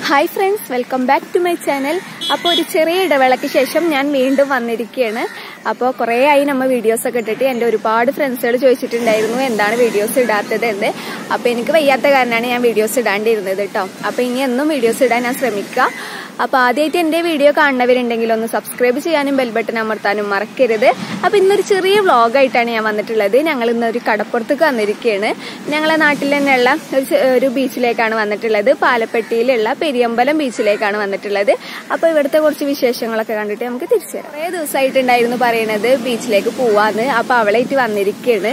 hi friends welcome back to my channel അപ്പോൾ ഒരു ചെറിയ ഇടവേളയ്ക്ക് ശേഷം ഞാൻ വീണ്ടും വന്നിരിക്കുകയാണ് അപ്പോൾ കുറേ ആയി നമ്മൾ വീഡിയോസ് ഒക്കെ ഇട്ടിട്ട് എൻ്റെ ഒരുപാട് ഫ്രണ്ട്സുകൾ ചോദിച്ചിട്ടുണ്ടായിരുന്നു എന്താണ് വീഡിയോസ് ഇടാത്തത് എന്ന് അപ്പോൾ എനിക്ക് വയ്യാത്ത കാരണമാണ് ഞാൻ വീഡിയോസ് ഇടാണ്ടിരുന്നത് കേട്ടോ അപ്പോൾ ഇനി എന്നും വീഡിയോസ് ഇടാൻ ഞാൻ ശ്രമിക്കുക അപ്പോൾ ആദ്യമായിട്ട് എൻ്റെ വീഡിയോ കാണുന്നവരുണ്ടെങ്കിൽ ഒന്ന് സബ്സ്ക്രൈബ് ചെയ്യാനും ബെൽ ബട്ടൺ അമർത്താനും മറക്കരുത് അപ്പോൾ ഇന്നൊരു ചെറിയ വ്ളോഗായിട്ടാണ് ഞാൻ വന്നിട്ടുള്ളത് ഞങ്ങൾ ഇന്നൊരു കടപ്പുറത്തേക്ക് വന്നിരിക്കുകയാണ് ഞങ്ങളെ നാട്ടിൽ തന്നെയുള്ള ഒരു ചെ- ഒരു ബീച്ചിലേക്കാണ് വന്നിട്ടുള്ളത് പാലപ്പെട്ടിയിലുള്ള പെരിയമ്പലം ബീച്ചിലേക്കാണ് വന്നിട്ടുള്ളത് അപ്പോൾ ഇവിടുത്തെ കുറച്ച് വിശേഷങ്ങളൊക്കെ കണ്ടിട്ട് നമുക്ക് തിരിച്ചു വരാം കുറേ ദിവസമായിട്ടുണ്ടായിരുന്നു പറയണത് ബീച്ചിലേക്ക് പോവാന്ന് അപ്പോൾ അവളായിട്ട് വന്നിരിക്കുകയാണ്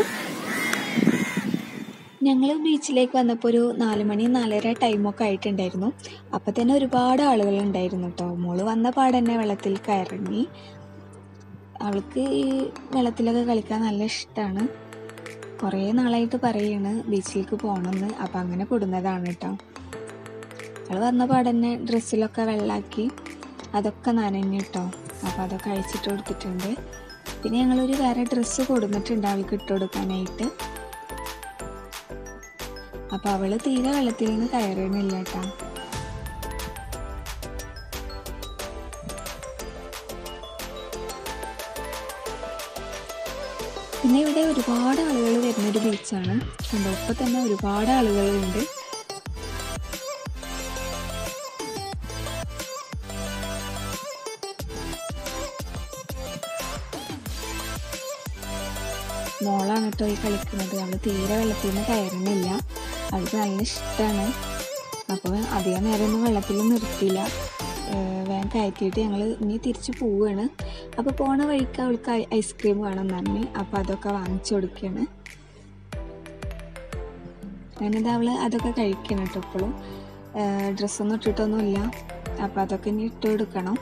ഞങ്ങൾ ബീച്ചിലേക്ക് വന്നപ്പോൾ ഒരു നാല് മണി നാലര ടൈമൊക്കെ ആയിട്ടുണ്ടായിരുന്നു അപ്പോൾ തന്നെ ഒരുപാട് ആളുകൾ ഉണ്ടായിരുന്നു കേട്ടോ മോള് വന്ന പാടന്നെ വെള്ളത്തിൽ കയറങ്ങി അവൾക്ക് ഈ വെള്ളത്തിലൊക്കെ കളിക്കാൻ നല്ല ഇഷ്ടമാണ് കുറേ നാളായിട്ട് പറയാണ് ബീച്ചിലേക്ക് പോകണമെന്ന് അപ്പം അങ്ങനെ കൊടുന്നതാണ് കേട്ടോ അവൾ വന്ന പാടന്നെ ഡ്രസ്സിലൊക്കെ വെള്ളാക്കി അതൊക്കെ നനഞ്ഞു കേട്ടോ അപ്പോൾ അതൊക്കെ അഴിച്ചിട്ട് കൊടുത്തിട്ടുണ്ട് പിന്നെ ഞങ്ങളൊരു വേറെ ഡ്രസ്സ് കൊടുത്തിട്ടുണ്ട് അവൾക്ക് ഇട്ട് കൊടുക്കാനായിട്ട് അപ്പൊ അവള് തീരെ വെള്ളത്തിൽ നിന്ന് കയറണില്ല കേട്ടോ പിന്നെ ഇവിടെ ഒരുപാട് ആളുകൾ വരുന്നൊരു ബീച്ചാണ് കണ്ടോ ഇപ്പൊ തന്നെ ഒരുപാട് ആളുകളുണ്ട് മോളാണ് കേട്ടോ ഈ കളിക്കുന്നത് അവള് തീരെ വെള്ളത്തിൽ നിന്ന് കയറുന്നില്ല അവൾക്ക് നല്ല ഇഷ്ടമാണ് അപ്പോൾ അധികം നേരമൊന്നും വെള്ളത്തിൽ നിർത്തിയില്ല ഏഹ് വേഗം കയറ്റിയിട്ട് ഞങ്ങൾ ഇനി തിരിച്ച് പോവുകയാണ് അപ്പോൾ പോണ വഴിക്ക് അവൾക്ക് ഐ- ഐസ്ക്രീം വേണം പറഞ്ഞ് അപ്പോൾ അതൊക്കെ വാങ്ങിച്ചു കൊടുക്കുകയാണ് അങ്ങനെന്താ അവള് അതൊക്കെ കഴിക്കണം കേട്ടോ ഇപ്പോഴും ഡ്രസ്സൊന്നും ഇട്ടിട്ടൊന്നുമില്ല അപ്പോൾ അതൊക്കെ ഇനി ഇട്ട് കൊടുക്കണം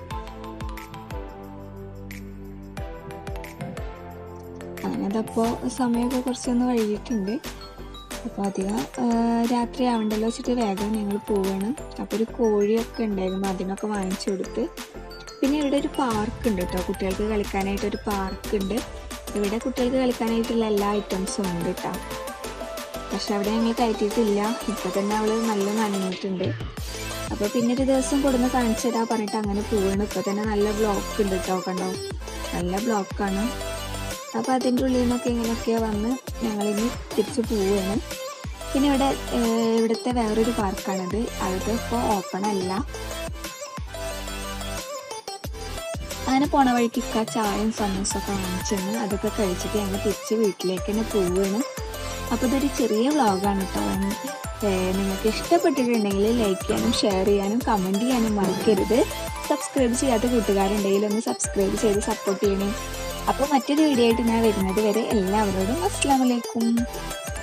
അങ്ങനെ അതപ്പോൾ സമയമൊക്കെ കുറച്ചൊന്ന് വൈകിട്ടുണ്ട് അപ്പോൾ അധികം ആ, രാത്രി ആവണ്ടല്ലോ വെച്ചിട്ട് വേഗം ഞങ്ങൾ പോവുകയാണ് അപ്പോൾ ഒരു കോഴിയൊക്കെ ഉണ്ടായിരുന്നു അതിനൊക്കെ വാങ്ങിച്ചു കൊടുത്ത് പിന്നെ ഇവിടെ ഒരു പാർക്ക് ഉണ്ട് കേട്ടോ കുട്ടികൾക്ക് കളിക്കാനായിട്ട് ഒരു പാർക്ക് ഉണ്ട് ഇവിടെ കുട്ടികൾക്ക് കളിക്കാനായിട്ടുള്ള എല്ലാ ഐറ്റംസും ഉണ്ട് കേട്ടോ പക്ഷെ അവിടെ ഞങ്ങൾ കയറ്റിയിട്ടില്ല ഇപ്പോൾ തന്നെ അവൾ നല്ല നനഞ്ഞിട്ടുണ്ട് അപ്പോൾ പിന്നെ ഒരു ദിവസം കൊടുന്ന് കാണിച്ചു തരാ പറഞ്ഞിട്ട് അങ്ങനെ പോവാണ് ഇപ്പോൾ തന്നെ നല്ല ബ്ലോക്ക് ഉണ്ട് കേട്ടോ കണ്ടോ നല്ല ബ്ലോക്കാണ് അപ്പോൾ അതിൻ്റെ ഉള്ളിൽ നിന്നൊക്കെ ഇങ്ങനെയൊക്കെ വന്ന് ഞങ്ങളിനി തിരിച്ച് പോവുകയാണ് പിന്നെ ഇവിടെ ഏഹ്, ഇവിടുത്തെ വേറൊരു പാർക്കാണിത് അത് ഇപ്പോൾ ഓപ്പൺ അല്ല അങ്ങനെ പോണ വഴിക്ക് ഇക്ക ചായയും സമൂസൊക്കെ വാങ്ങിച്ചെന്ന് അതൊക്കെ കഴിച്ചിട്ട് ഞങ്ങൾ തിരിച്ച് വീട്ടിലേക്ക് തന്നെ പോവുകയാണ് അപ്പോൾ ഇതൊരു ചെറിയ വ്ളോഗാണ് കേട്ടോ ഏഹ്, നിങ്ങൾക്ക് ഇഷ്ടപ്പെട്ടിട്ടുണ്ടെങ്കിൽ ലൈക്ക് ചെയ്യാനും ഷെയർ ചെയ്യാനും കമൻറ്റ് ചെയ്യാനും മറക്കരുത് സബ്സ്ക്രൈബ് ചെയ്യാത്ത കൂട്ടുകാരുണ്ടെങ്കിൽ ഒന്ന് സബ്സ്ക്രൈബ് ചെയ്ത് സപ്പോർട്ട് ചെയ്യണേ അപ്പോൾ മറ്റൊരു വീഡിയോ ആയിട്ട് ഞാൻ വരുന്നത് വരെ എല്ലാവരോടും അസ്സാം വലൈക്കും